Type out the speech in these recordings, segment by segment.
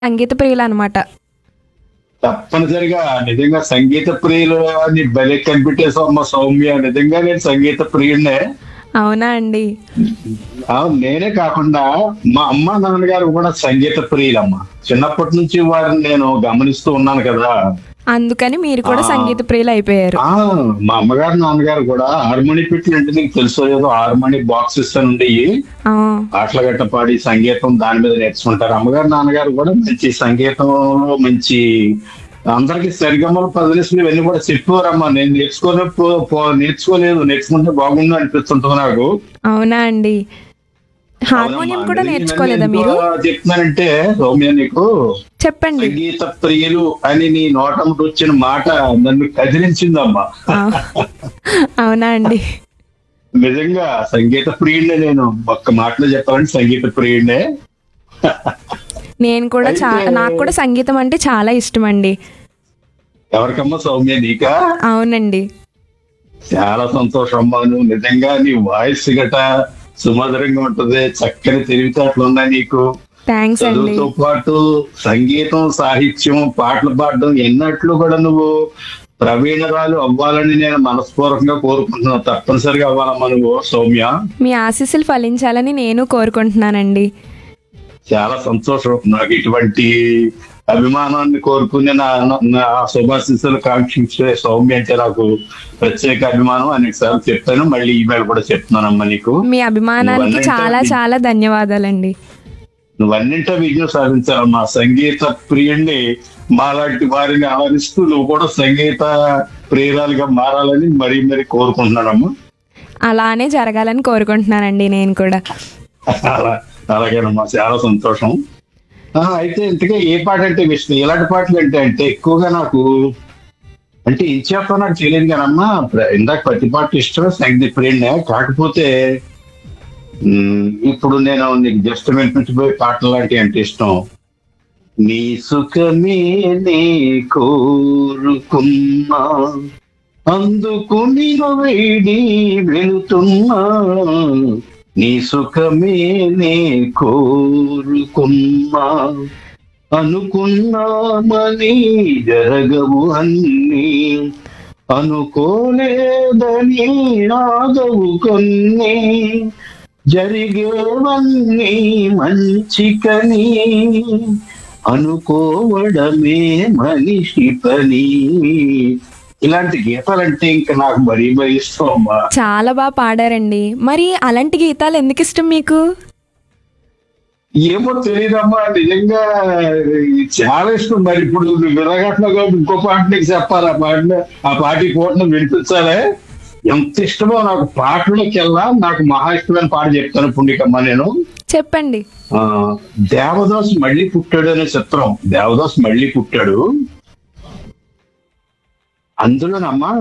సంగీత ప్రియులు అనమాట తప్పనిసరిగా నిజంగా సంగీత ప్రియులు అని భలే కనిపెట్టేసావు అమ్మ సౌమ్య నిజంగా నేను సంగీత ప్రియుడినే అవునా అండి అవును, నేనే కాకుండా మా అమ్మ నాన్నగారు కూడా సంగీత ప్రియులమ్మ చిన్నప్పటి నుంచి వారిని నేను గమనిస్తూ ఉన్నాను కదా అందుకని మీరు కూడా ఆ. సంగీత ప్రియులు అయిపోయారు ఆ మా అమ్మగారు నాన్నగారు కూడా హార్మోని పెట్టి అంటే నీకు తెలుసో ఏదో హార్మోని బాక్సెస్ అని ఉండేవి ఆ, పాటలు గట్ట పాడి సంగీతం దాని మీద నేర్చుకుంటారు అమ్మగారు నాన్నగారు కూడా మంచి సంగీతంలో మంచి అందరికి సరిగమలు పదిలేసులు ఇవన్నీ కూడా చెప్పేవారమ్మా నేను నేర్చుకోలే పో- పో- నేర్చుకోలేదు నేర్చుకుంటే బాగుండు అనిపిస్తుంటుంది నాకు అవునా అండి హార్మోనియం అవునమ్మా. కూడా నేను నేర్చుకోలేదా ఎందుకు మీరు చెప్తున్నానంటే సౌమ్య నీకు చెప్పండి సంగీత ప్రియులు అని నీ నోటముట వచ్చిన మాట నన్ను కదిలించిందమ్మా ఆ, అవునా అండి నిజంగా సంగీత ప్రియుడినే నేను ఒక్క మాటలో చెప్పాలంటే సంగీత ప్రియుడినే నేను కూడా చా అయితే- నాకు కూడా సంగీతం అంటే చాలా ఇష్టం అండి ఎవరికమ్మా సౌమ్య నీకా అవునండి చాలా సంతోషం అమ్మా నువ్వు నిజంగా నీ వాయిస్ గట సుమధురంగా ఉంటది చక్కని తెలివితేటలు ఉన్నాయి నీకు థ్యాంక్స్ అండి చదువుతో పాటు సంగీతం సాహిత్యం పాటలు పాడడం ఎన్నట్లు కూడా నువ్వు ప్రవీణరాలు అవ్వాలని నేను మనస్పూర్వకంగా కోరుకుంటున్నాను తప్పనిసరిగా అవ్వాలమ్మా నువ్వు సౌమ్య మీ ఆశీస్సులు ఫలించాలని నేను కోరుకుంటున్నానండి చాలా సంతోషం నాకు ఇటువంటి అభిమానాన్ని కోరుకునే నా నా శుభాశిస్సులు కాంక్షించే సౌమ్య అంటే నాకు ప్రత్యేక అభిమానం అనేక సార్లు చెప్తాను మళ్ళీ ఈమెయిల్ కూడా చెప్తున్నానమ్మా నీకు మీ అభిమానానికి నువ్వన్నీ చాలా చెప్పి- చాలా ధన్యవాదాలండి నువ్వన్నింటా విజయం సాధించాలమ్మా సంగీత ప్రియుణ్ణి మాలాంటి వారిని ఆవరిస్తూ నువ్వు కూడా సంగీత ప్రియురాలుగా మారాలని మరీ మరీ కోరుకుంటున్నానమ్మా అలానే జరగాలని కోరుకుంటున్నానండి నేను కూడా అలా అలాగేనమ్మా చాలా సంతోషం ఆ, అయితే ఇంతగా ఏ పాట అంటే ఇష్టం ఇలాంటి పాటలు అంటే అంటే ఎక్కువగా నాకు అంటే ఏం చెప్పా నాకు తెలియదు కానమ్మా ప్ర- ఇందాక ప్రతి పాట ఇష్టమే సంగీత ప్రియుడినే కాకపోతే ఉమ్, ఇప్పుడు నేను నీకు జస్ట్ వినిపించబోయే పాటలు లాంటివి అంటే ఇష్టం నీ సుఖమే నే కోరుకున్నా అందుకు నేను వేడి వెళుతున్నా నీ సుఖమే నే కోరుకున్నా అనుకున్నామని జరగవు అన్నీ అనుకోలేదని ఆగవు కొన్ని జరిగేవన్నీ మంచికని అనుకోవడమే మనిషి పని ఇలాంటి గీతాలంటే ఇంకా నాకు మరీ మరీ ఇష్టం అమ్మా చాలా బాగా పాడారండి మరి అలాంటి గీతాలు ఎందుకు ఇష్టం మీకు ఏమో తెలియదమ్మా నిజంగా చాలా ఇష్టం మరి ఇప్పుడు నువ్వు వినగట్ల ఇంకో పాట నీకు చెప్పాలి ఆ పాటను ఆ పాటి కోటను వినిపించాలి ఎంత ఇష్టమో నాకు పాటలోకి వెళ్ళా నాకు మహా ఇష్టమైన పాట చెప్తాను పుణ్యకమ్మ నేను చెప్పండి ఆ దేవదాస్ మళ్ళీ పుట్టాడు అనే చిత్రం దేవదాస్ మళ్ళీ పుట్టాడు అందులోనమ్మా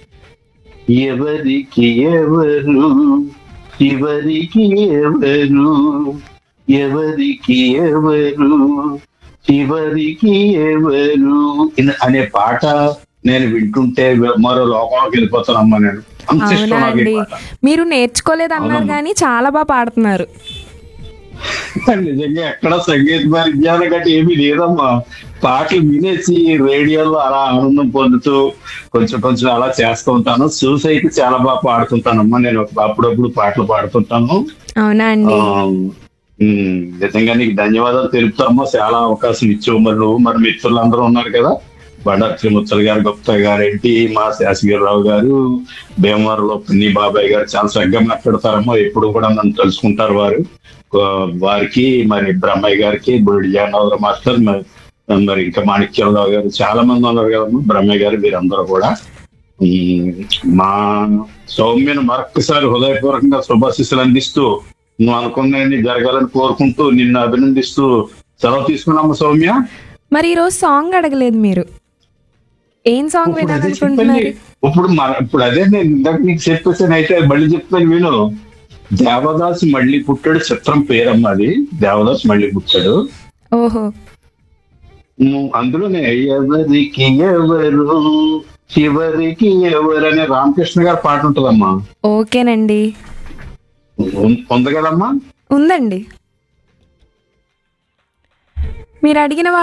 ఎవరికి ఎవరు చివరికి ఎవరు ఎవరికి ఎవరు చివరికి ఎవరు ఇన్- అనే పాట నేను వింటుంటే మరో లోకంలోకి వెళ్ళిపోతానమ్మా నేను అంత ఇష్టం అవునా నాకు ఈ అండి పాట మీరు నేర్చుకోలేదు అన్నారు అవునమ్మా. కానీ చాలా బాగా పాడుతున్నారు నిజంగా ఎక్కడ సంగీత విజ్ఞానం గట్టి ఏమీ లేదమ్మా పాటలు వినేసి రేడియోలో అలా ఆనందం పొందుతూ కొంచెం కొంచెం అలా చేస్తూ ఉంటాను చూసి అయితే చాలా బాగా పాడుతుంటానమ్మా నేను అప్పుడప్పుడు పాటలు పాడుతుంటాను అవునా ఆ, అండి ఉమ్, నిజంగా నీకు ధన్యవాదాలు తెలుపుతామా చాలా అవకాశం ఇచ్చావు మరి నువ్వు మరి మిత్రులు అందరూ ఉన్నారు కదా బండారు శ్రీముత్తల్ గారు గుప్తా గారు ఏంటి మా శాసగిరిరావు గారు భీమవరంలో పిన్ని బాబాయ్ గారు చాలా చక్కగా మాట్లాడతారమ్మా ఎప్పుడు కూడా నన్ను తెలుసుకుంటారు వారు ఆ, వారికి మరి బ్రహ్మయ్య గారికి బుడి జానవర మాస్టర్ మరి- మరి ఇంకా మాణిక్యరావు గారు చాలా మంది ఉన్నారు కదమ్మా బ్రహ్మయ్య గారు వీరందరూ కూడా ఉమ్, మా సౌమ్యను మరొకసారి హృదయపూర్వకంగా శుభాశిస్సులు అందిస్తూ నువ్వు అనుకున్నది జరగాలని కోరుకుంటూ నిన్ను అభినందిస్తూ సెలవు తీసుకున్నాము సౌమ్య మరి ఈ రోజు సాంగ్ అడగలేదు మీరు ఏం సాంగ్ ఇప్పుడు అదే చెప్పండి వినాలనుకుంటున్నారు ఇప్పుడు మన ఇప్పుడు అదే నేను ఇందాక నీకు చెప్పేసాను అయితే మళ్ళీ చెప్తాను విను దేవదాస్ మళ్ళీ పుట్టాడు చిత్రం పేరమ్మ అది దేవదాస్ మళ్ళీ పుట్టాడు ఓహో ఉమ్, అందులోనే ఎవరికి ఎవరు చివరికి ఎవరు అనే రామకృష్ణ గారి పాట ఉంటుందమ్మా ఓకేనండి ఉం- ఉంది కదమ్మా ఉందండి మీరు అడిగిన